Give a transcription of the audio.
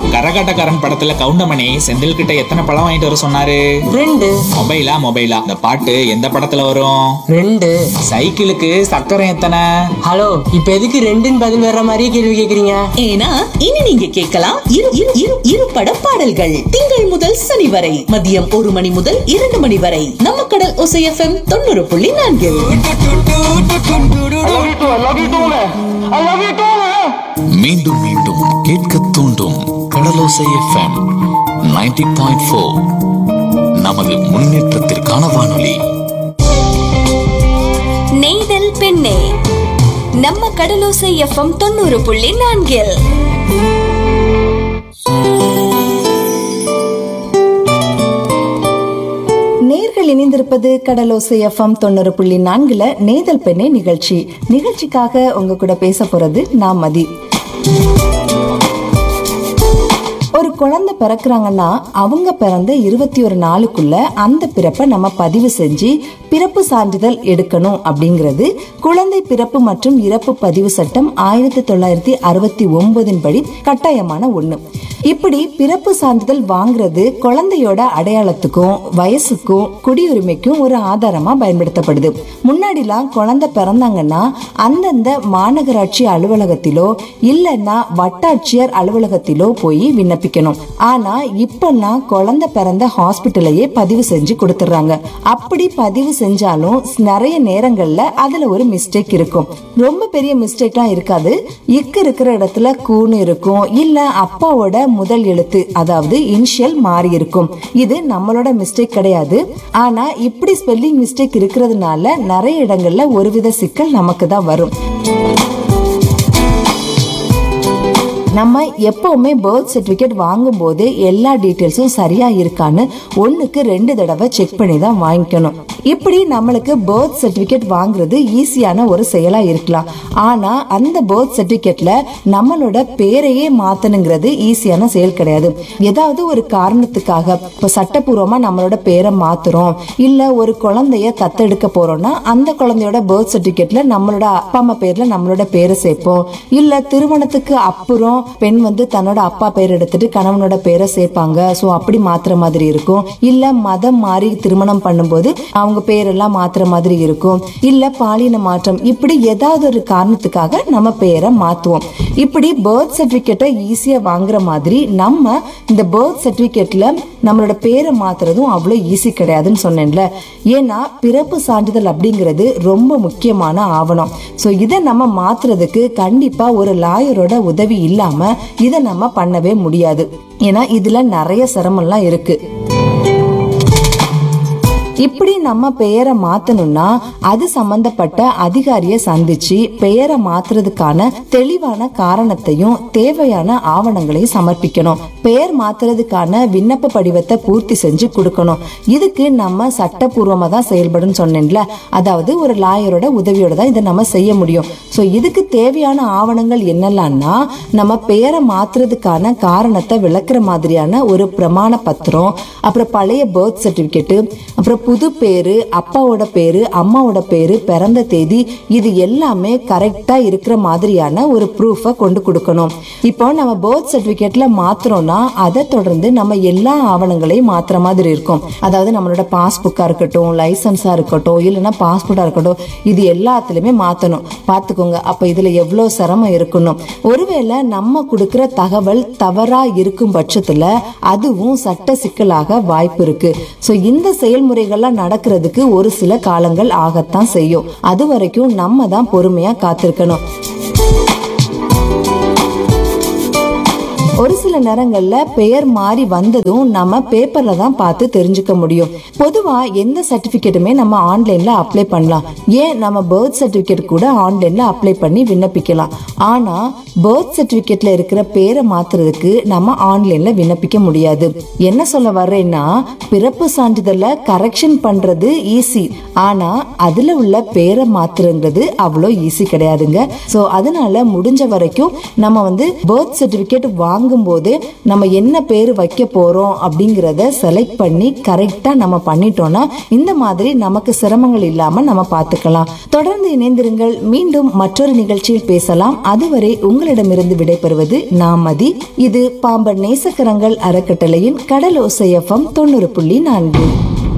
கரகாட்டக்காரன் படத்துல கவுண்டமணி செந்தில் கிட்ட எத்தனை பழம் வாங்கிட்டு வர சொன்னாரு ரெண்டு மொபைலா மொபைலா இந்த பாட்டு எந்த படத்துல வரும் ரெண்டு சைக்கிளுக்கு சக்கரம் எத்தனை ஹலோ இப்ப எதுக்கு ரெண்டுன்னு பதில் வர்ற மாதிரியே கேள்வி கேக்குறீங்க ஏன்னா இனி நீங்க கேட்கலாம் இரு இரு இரு இரு பட பாடல்கள் திங்கள் முதல் சனி வரை மதியம் ஒரு மணி முதல் இரண்டு மணி வரை நம்ம கடல் ஒசை எஃப்எம் தொண்ணூறு புள்ளி நான்கில் மீண்டும் மீண்டும் கேட்க தூண்டும் கடலோசை எஃப்எம் 90.4 பாயிண்ட் ஃபோர் நமது முன்னேற்றத்திற்கான வானொலி நெய்தல் பெண்ணே நம்ம கடலோசை எஃப்எம் தொண்ணூறு புள்ளி நான்கில் நேர்கள் இணைந்திருப்பது கடலோசை எஃப்எம் தொண்ணூறு புள்ளி நான்குல நேதல் பெண்ணே நிகழ்ச்சி நிகழ்ச்சிக்காக உங்க கூட பேச போறது நான் மதி ஒரு குழந்தை பிறக்குறாங்கன்னா அவங்க பிறந்த இருபத்தி ஒரு நாளுக்குள்ள அந்த பிறப்பை நம்ம பதிவு செஞ்சு பிறப்பு சான்றிதழ் எடுக்கணும் அப்படிங்கிறது குழந்தை பிறப்பு மற்றும் இறப்பு பதிவு சட்டம் ஆயிரத்தி தொள்ளாயிரத்தி அறுபத்தி ஒன்பதின் படி கட்டாயமான ஒண்ணு இப்படி பிறப்பு சான்றிதழ் வாங்குறது குழந்தையோட அடையாளத்துக்கும் வயசுக்கும் குடியுரிமைக்கும் ஒரு ஆதாரமா பயன்படுத்தப்படுது முன்னாடிலாம் குழந்தை பிறந்தாங்கன்னா அந்தந்த மாநகராட்சி அலுவலகத்திலோ இல்லைன்னா வட்டாட்சியர் அலுவலகத்திலோ போய் விண்ணப்பிக்கணும் ஆனா இப்பெல்லாம் குழந்தை பிறந்த ஹாஸ்பிட்டலையே பதிவு செஞ்சு கொடுத்துட்றாங்க அப்படி பதிவு செஞ்சாலும் நிறைய நேரங்கள்ல அதுல ஒரு மிஸ்டேக் இருக்கும் ரொம்ப பெரிய மிஸ்டேக்லாம் இருக்காது இக்கு இருக்கிற இடத்துல கூன்னு இருக்கும் இல்ல அப்பாவோட முதல் எழுத்து அதாவது இனிஷியல் மாறி இருக்கும் இது நம்மளோட மிஸ்டேக் கிடையாது ஆனா இப்படி ஸ்பெல்லிங் மிஸ்டேக் இருக்கிறதுனால நிறைய இடங்கள்ல ஒருவித சிக்கல் நமக்கு தான் வரும் நம்ம எப்பவுமே பர்த் சர்டிபிகேட் வாங்கும் போது எல்லா டீட்டெயில்ஸும் சரியா இருக்கான்னு ஒண்ணுக்கு ரெண்டு தடவை செக் பண்ணி தான் வாங்கிக்கணும் இப்படி நம்மளுக்கு பர்த் சர்டிபிகேட் வாங்குறது ஈஸியான ஒரு செயலா இருக்கலாம் ஆனா அந்த பர்த் சர்டிபிகேட்ல நம்மளோட பேரையே மாத்தணுங்கிறது ஈஸியான செயல் கிடையாது ஏதாவது ஒரு காரணத்துக்காக இப்ப சட்டப்பூர்வமா நம்மளோட பேரை மாத்துறோம் இல்ல ஒரு குழந்தைய தத்தெடுக்க போறோம்னா அந்த குழந்தையோட பர்த் சர்டிபிகேட்ல நம்மளோட அப்பா அம்மா பேர்ல நம்மளோட பேரை சேர்ப்போம் இல்ல திருமணத்துக்கு அப்புறம் பெண் வந்து தன்னோட அப்பா பேர் எடுத்துட்டு கணவனோட பேரை சேர்ப்பாங்க சோ அப்படி மாத்துற மாதிரி இருக்கும் இல்ல மதம் மாறி திருமணம் பண்ணும்போது அவங்க பேரெல்லாம் மாத்துற மாதிரி இருக்கும் இல்ல பாலின மாற்றம் இப்படி ஏதாவது ஒரு காரணத்துக்காக நம்ம பேரை மாத்துவோம் இப்படி பர்த் சர்டிபிகேட்டை ஈஸியா வாங்குற மாதிரி நம்ம இந்த பர்த் சர்டிபிகேட்ல நம்மளோட பேரை மாத்துறதும் அவ்வளோ ஈஸி கிடையாதுன்னு சொன்னேன்ல ஏன்னா பிறப்பு சான்றிதழ் அப்படிங்கிறது ரொம்ப முக்கியமான ஆவணம் ஸோ இதை நம்ம மாத்துறதுக்கு கண்டிப்பா ஒரு லாயரோட உதவி இல்லாம இதை நம்ம பண்ணவே முடியாது ஏன்னா இதுல நிறைய சிரமம்லாம் இருக்கு இப்படி நம்ம பெயரை மாத்தணும்னா அது சம்பந்தப்பட்ட அதிகாரியை சந்திச்சு பெயரை மாத்துறதுக்கான தெளிவான காரணத்தையும் தேவையான ஆவணங்களையும் சமர்ப்பிக்கணும் பெயர் மாத்துறதுக்கான விண்ணப்ப படிவத்தை பூர்த்தி செஞ்சு கொடுக்கணும் இதுக்கு நம்ம சட்டப்பூர்வமா தான் செயல்படும் சொன்னேன்ல அதாவது ஒரு லாயரோட உதவியோட தான் இதை நம்ம செய்ய முடியும் ஸோ இதுக்கு தேவையான ஆவணங்கள் என்னெல்லாம்னா நம்ம பெயரை மாத்துறதுக்கான காரணத்தை விளக்குற மாதிரியான ஒரு பிரமாண பத்திரம் அப்புறம் பழைய பர்த் சர்டிபிகேட்டு அப்புறம் புது பேரு அப்பாவோட பேரு அம்மாவோட பேரு பிறந்த தேதி இது எல்லாமே கரெக்டா இருக்கிற மாதிரியான ஒரு ப்ரூஃபை கொண்டு கொடுக்கணும் இப்போ நம்ம பர்த் சர்டிபிகேட்ல மாத்துறோம்னா அதை தொடர்ந்து நம்ம எல்லா ஆவணங்களையும் மாத்துற மாதிரி இருக்கும் அதாவது நம்மளோட பாஸ்புக்கா இருக்கட்டும் லைசன்ஸா இருக்கட்டும் இல்லைன்னா பாஸ்போர்ட்டா இருக்கட்டும் இது எல்லாத்துலயுமே மாத்தணும் பாத்துக்கோங்க அப்ப இதுல எவ்வளவு சிரமம் இருக்கணும் ஒருவேளை நம்ம கொடுக்கிற தகவல் தவறா இருக்கும் பட்சத்துல அதுவும் சட்ட சிக்கலாக வாய்ப்பு இருக்கு சோ இந்த செயல்முறைகள்லாம் நடக்கிறதுக்கு ஒரு சில காலங்கள் ஆகத்தான் செய்யும் அது வரைக்கும் நம்ம தான் பொறுமையா காத்திருக்கணும் ஒரு சில நேரங்கள்ல பெயர் மாறி வந்ததும் நம்ம பேப்பர்ல தான் பார்த்து தெரிஞ்சுக்க முடியும் பொதுவா எந்த சர்டிபிகேட்டுமே நம்ம ஆன்லைன்ல அப்ளை பண்ணலாம் ஏன் நம்ம பர்த் சர்டிபிகேட் கூட ஆன்லைன்ல அப்ளை பண்ணி விண்ணப்பிக்கலாம் ஆனா பர்த் சர்டிபிகேட்ல இருக்கிற பேரை மாத்துறதுக்கு நம்ம ஆன்லைன்ல விண்ணப்பிக்க முடியாது என்ன சொல்ல வர்றேன்னா பிறப்பு சான்றிதழ கரெக்ஷன் பண்றது ஈஸி ஆனா அதுல உள்ள பேரை மாத்துறதுங்கிறது அவ்வளோ ஈஸி கிடையாதுங்க சோ அதனால முடிஞ்ச வரைக்கும் நம்ம வந்து பர்த் சர்டிபிகேட் வாங்கும் போது நம்ம என்ன பேர் வைக்க போறோம் அப்படிங்கறத செலக்ட் பண்ணி கரெக்டா நம்ம பண்ணிட்டோம்னா இந்த மாதிரி நமக்கு சிரமங்கள் இல்லாம நம்ம பார்த்துக்கலாம் தொடர்ந்து இணைந்திருங்கள் மீண்டும் மற்றொரு நிகழ்ச்சியில் பேசலாம் அதுவரை உங்களிடமிருந்து விடைபெறுவது நாமதி இது பாம்பன் நேசக்கரங்கள் அறக்கட்டளையின் கடலோசை எஃப்எம் தொண்ணூறு புள்ளி நான்கு